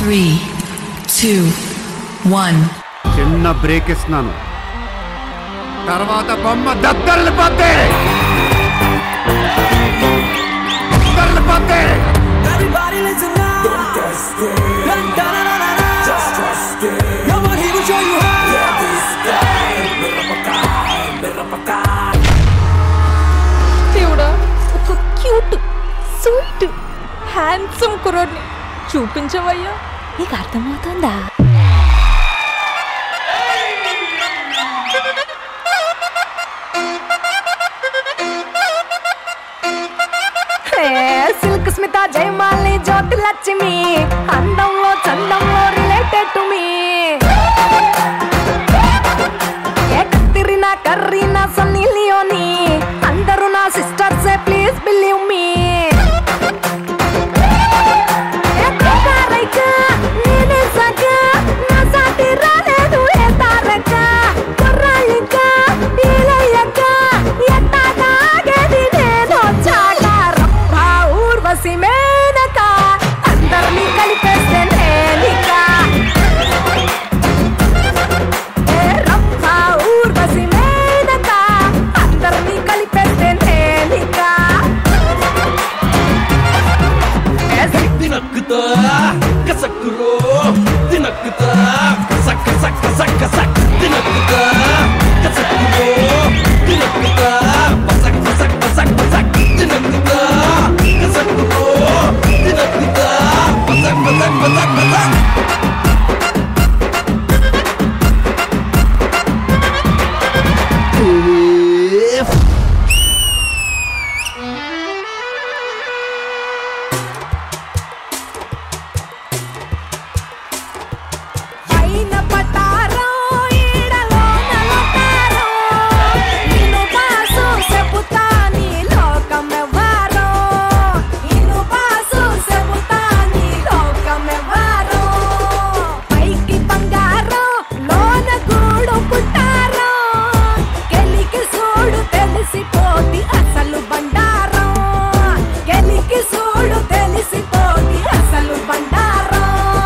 Three, two, one. చిన్న break ఇస్తున్నాను తర్వాత బొమ్మ దద్దరిల్లిపోతే దద్దరిల్లిపోతే Everybody listen now. Don't test it. Dun, dun, dun, dun, dun, dun. Just trust it. Come on, he will show you how. Yeah, this guy. Mirapakai, mirapakai. దేవుడా ఒక cute sweet handsome కుర్రోడ్ని చూపించవయ్యా నీకు అర్థమవుతుందా సిల్క్ స్మిత జయమాలి జ్యోతి లక్ష్మి అందంలో చందంలో related to me Katrina Kareena Sunny Leone అందరూ నా సిస్టర్స్ ప్లీజ్ బిలీవ్ మీ నేనే సగ నా సాటి రాలేదు ఏ తారక కుర్రాళ్ళిక ఈలయ్యక ఎట్టాగేది నేను చాట రంభ ఊర్వశి మేనక అందరినీ కలిపేస్తే నేనిక ఏ రంభ ఊర్వశి మేనక అందరినీ కలిపేస్తే నేనిక తినక్కుతా కసక్కురో తినక్కుతా సక్క సక్క సక్క సక్ తినక్కుతా కసక్కురో తినక్కుతా పసక్ పసక్ పసక్ పసక్ తినక్కుతా కసక్కురో తినక్కుతా పసక్ పసక్ పసక్ పసక్ పైన పటారో ఈడలో నలతారో నిన్ను బాసు చెబుతా నీ లోకమెవ్వరో నిన్ను బాసు చెబుతా నీ లోకమెవ్వరో పైకి బంగారం లోన గూడు పుట్టారో గెలికి సూడు తెలిసిపోతి అసలు బండారం గెలికి సూడు తెలిసిపోతి అసలు బండారం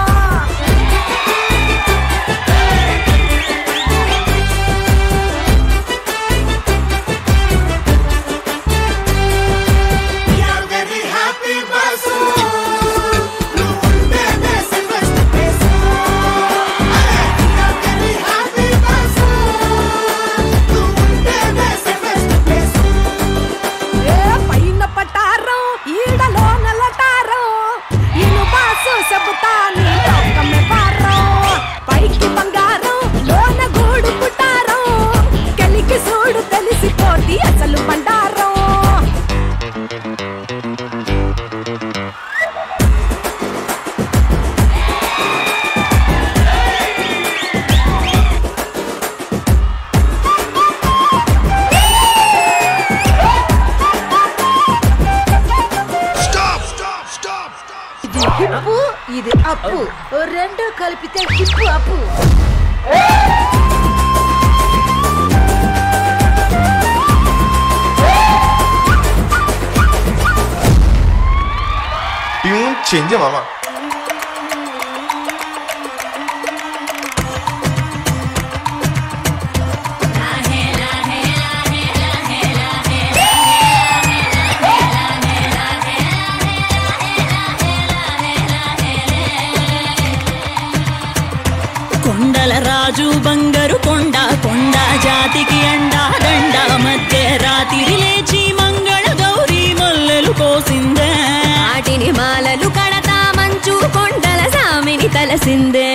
ఏ పైన పటారం ఈడలో నల్లటారం ఇను బాసు చెబుతా నీ లోకమే పారం పైకి బంగారం లోన గూడు పుట్టారం కలికి సూడు తెలిసిపోతి అసలు బండారం ఇది హిప్పు ఇది అప్పు ఓ రెండు కలిపితే హిప్పు అప్పు 冰请进妈妈。 కొండల రాజు బంగారు కొండ కొండ జాతికి అండా దండ మధ్య రాత్రి లేచి మంగళ గౌరీ మొల్లెలు కోసిందే వాటిని మాలలు కడతా మంచు కొండల సామిని తలసిందే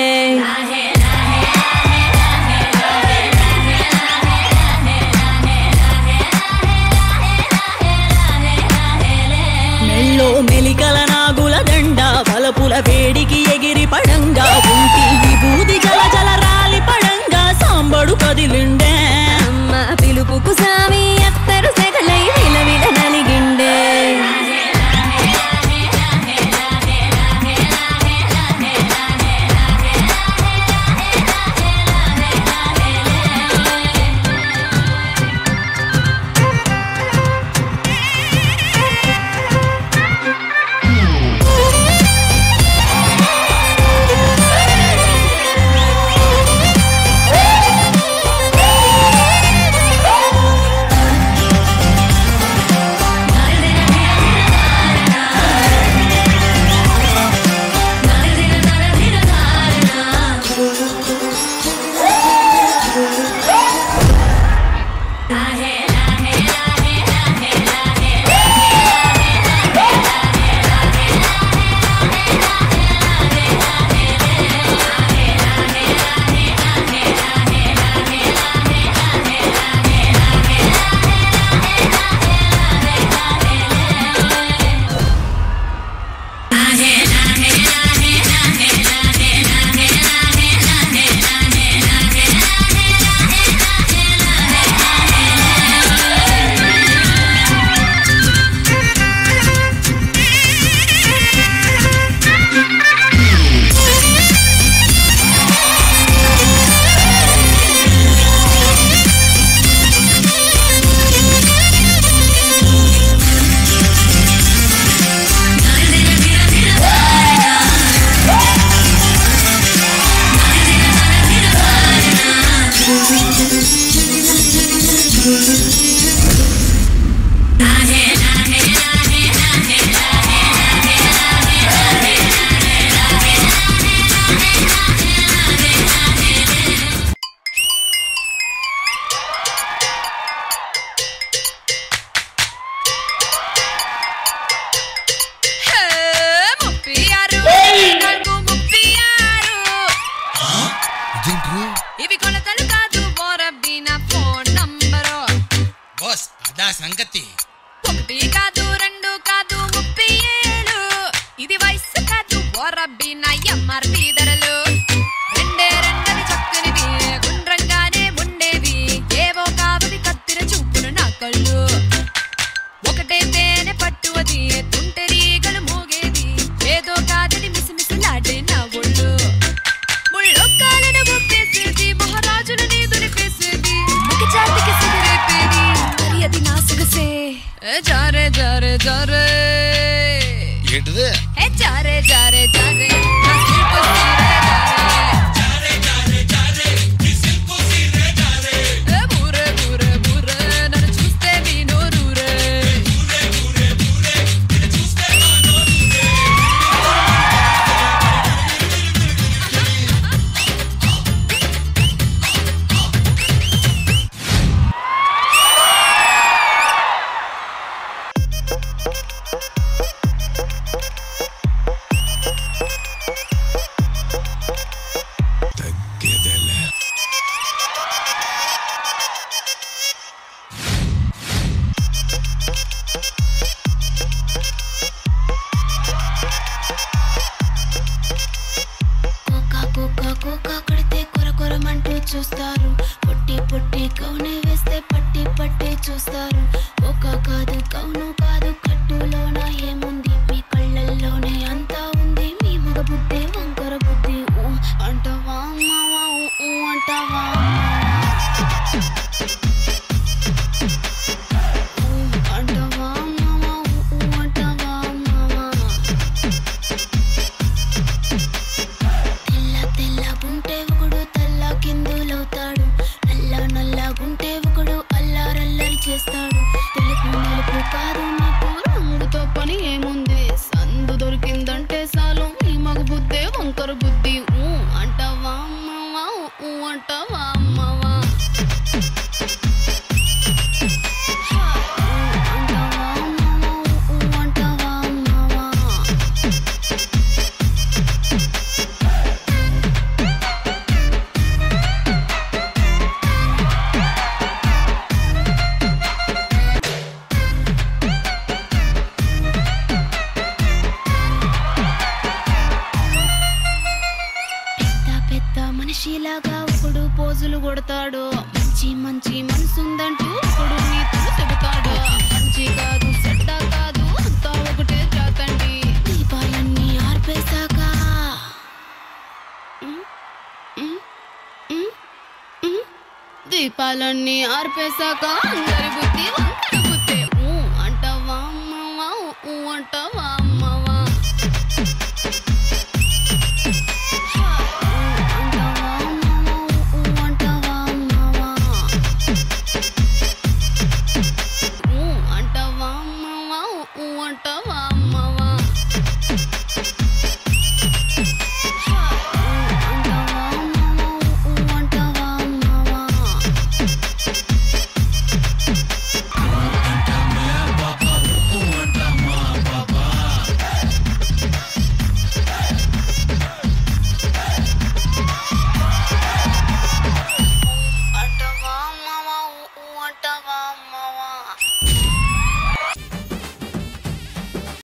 మెల్లో మెలికల నాగుల దండ బలపుల వేడికి ఎగిరి పడంగా ఉంటి విభూది జల జల రాలి పడంగా సాంబడు కదిలిండే అమ్మ పిలుపుకు సామి అత్తరు సెగలై విలవిల నలిగిండే Hey! రబ్బీ నయ్యమ్మారి ధరలు రెండే రెండని చక్కనివి గుండ్రంగానే ఉండేవి ఏవో కావవి కత్తిర చూపును నా కళ్ళు ఒకటే తేనె పట్టు అది తుంటెరీగలు మోగేది ఏదో కాదని మిసిమిసిలాడే నా ఒళ్ళు ముళ్ళొక్కాలను గుప్పేసేది మహారాజులని దులిపేసేది ముఖ జాతికి సిగరేపేది మరి అది నా సొగసే ఏ జారే జారే జారే ఏంటిది ఏ జారే జారే జారే నా సిల్కు సీరే జారే. ఏ బూరే బూరే బూరే నన్ను చూస్తే నీ నోరూరే కోకా కోకా కోకా కడితే కొర కొరమంటూ చూస్తారు పొట్టి పొట్టి కౌనే వేస్తే పట్టి పట్టి చూస్తారు కోకా కాదు కౌను కాదు కట్టులోన ఏముంది మీ కళ్ళల్లోనే అంతా ఉంది మీ మగ బుద్ధి వంకర బుద్ధి ఊ అంటావా అమ్మావా ఊ ఊ అంటావా ఊ అంటావా అమ్మావా ఊ ఊ అంటావా అమ్మావా తెల్ల తెల్లగుంటే ఒకడు తెల్ల కిందులవుతాడు నల్ల నల్లగుంటే ఒకడు అల్లారల్లరి చేస్తాడు తెలుపు నలుపు కాదు నాకు రంగుతో పని ఏముంది సందు దొరికిందంటే చాలు ఈ మగ బుద్ధే వంకర బుద్ధి ఊ అంటావా అమ్మవా ఊ అంటావా అమ్మవా అంటావా అమ్మవా ఊ అంటావా అమ్మవా పెద్ద పెద్ద మనిషిలాగా ఒకడు పోజులు కొడతాడు మంచి మంచి మనసుందంటూ ఒకడు నీతులు చెబుతాడు మంచి కాదు చెడ్డ కాదు అంతా ఒకటే జాతండి దీపాలన్నీ ఆర్పేశాక ఉమ్, ఉమ్, ఉమ్, ఉమ్. దీపాలన్నీ ఆర్పేశాక అందరి